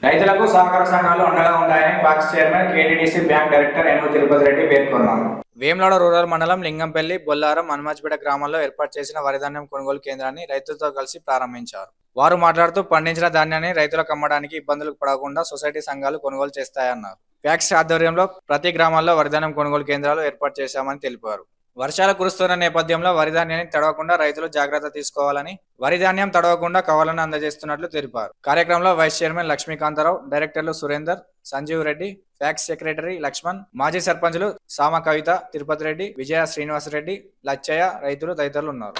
రైతులకు సహకార సంఘాలు అండగా ఉంటాయని PACS chairman K T D C bank director Enugu Tirupati Reddy పేర్కొన్నారు వేములాడ రూరల్ మండలం లింగంపల్లి బొల్లారం హనుమాజ్పేట గ్రామాల్లో ఏర్పాటు చేసిన వరిధాన్యం కొనుగోలు కేంద్రాన్ని రైతులతో కలిసి ప్రారంభించారు వారు మాట్లాడుతూ పండించిన ధాన్యాన్ని రైతులకు అమ్మడానికి ఇబ్బందులు పడకుండా సొసైటీ సంఘాలు కొనుగోలు చేస్తాయన్నారు ఫ్యాక్స్ ఆధ్వర్యంలో ప్రతి గ్రామాల్లో వరిధాన్యం కొనుగోలు కేంద్రాలు ఏర్పాటు చేశామని తెలిపారు వర్షాలు కురుస్తున్న నేపథ్యంలో వరి ధాన్యాన్ని తడవకుండా రైతులు జాగ్రత్త తీసుకోవాలని వరి ధాన్యం తడవకుండా కవలను అందజేస్తున్నట్లు తెలిపారు కార్యక్రమంలో వైస్ చైర్మన్ లక్ష్మీకాంతారావు డైరెక్టర్లు సురేందర్ సంజీవ్ రెడ్డి ఫ్యాక్స్ సెక్రటరీ లక్ష్మణ్ మాజీ సర్పంచులు సామ కవిత తిరుపతి రెడ్డి విజయ శ్రీనివాసరెడ్డి లచ్చయ్య రైతులు తదితరులు ఉన్నారు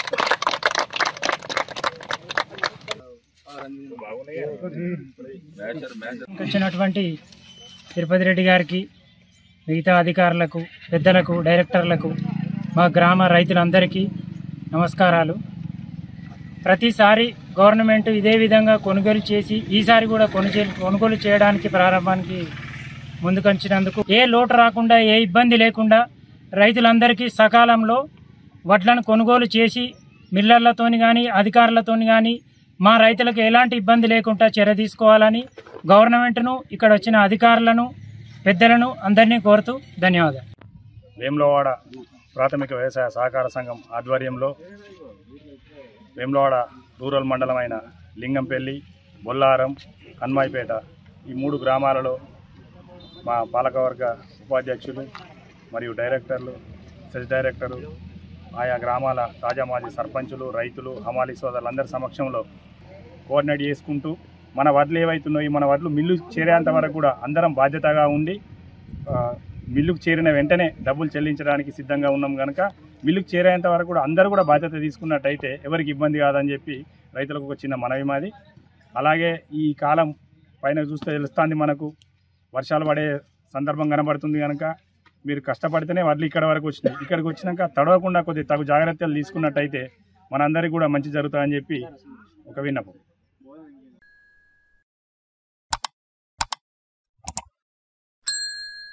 వచ్చినటువంటి తిరుపతి రెడ్డి గారికి మిగతా అధికారులకు పెద్దలకు డైరెక్టర్లకు మా గ్రామ రైతులందరికీ నమస్కారాలు ప్రతిసారి గవర్నమెంట్ ఇదే విధంగా కొనుగోలు చేసి ఈసారి కూడా కొనుగోలు కొనుగోలు చేయడానికి ప్రారంభానికి ముందుకొచ్చినందుకు ఏ లోటు రాకుండా ఏ ఇబ్బంది లేకుండా రైతులందరికీ సకాలంలో వడ్లను కొనుగోలు చేసి మిల్లర్లతోని కానీ అధికారులతోని కానీ మా రైతులకు ఎలాంటి ఇబ్బంది లేకుండా చర్య తీసుకోవాలని గవర్నమెంట్ను ఇక్కడ వచ్చిన అధికారులను పెద్దలను అందరినీ కోరుతూ ధన్యవాదాలు వేములవాడ ప్రాథమిక వ్యవసాయ సహకార సంఘం ఆధ్వర్యంలో వేములవాడ రూరల్ మండలమైన లింగంపల్లి బొల్లారం హన్మాయిపేట ఈ మూడు గ్రామాలలో మా పాలకవర్గ ఉపాధ్యక్షులు మరియు డైరెక్టర్లు సెస్ డైరెక్టరు ఆయా గ్రామాల తాజా మాజీ సర్పంచులు రైతులు హమాలీ సోదరులందరి సమక్షంలో కోఆర్డినేట్ చేసుకుంటూ మన వడ్లు ఏవైతున్నాయి మన వడ్లు మిల్లు చేరేంత వరకు కూడా అందరం బాధ్యతగా ఉండి ఆ, మిల్లుకు చేరిన వెంటనే డబ్బులు చెల్లించడానికి సిద్ధంగా ఉన్నాం కనుక మిల్లుకు చేరేంత వరకు కూడా అందరూ కూడా బాధ్యత తీసుకున్నట్టయితే ఎవరికి ఇబ్బంది కాదని చెప్పి రైతులకు ఒక చిన్న మనవి మాది అలాగే ఈ కాలం పైన చూస్తే తెలుస్తుంది మనకు వర్షాలు పడే సందర్భం కనబడుతుంది కనుక మీరు కష్టపడితేనే వడ్లు ఇక్కడ వరకు వచ్చినాయి ఇక్కడికి వచ్చినాక తడవకుండా కొద్దిగా తగు జాగ్రత్తలు తీసుకున్నట్టయితే మనందరికీ కూడా మంచి జరుగుతుందని చెప్పి ఒక విన్నపం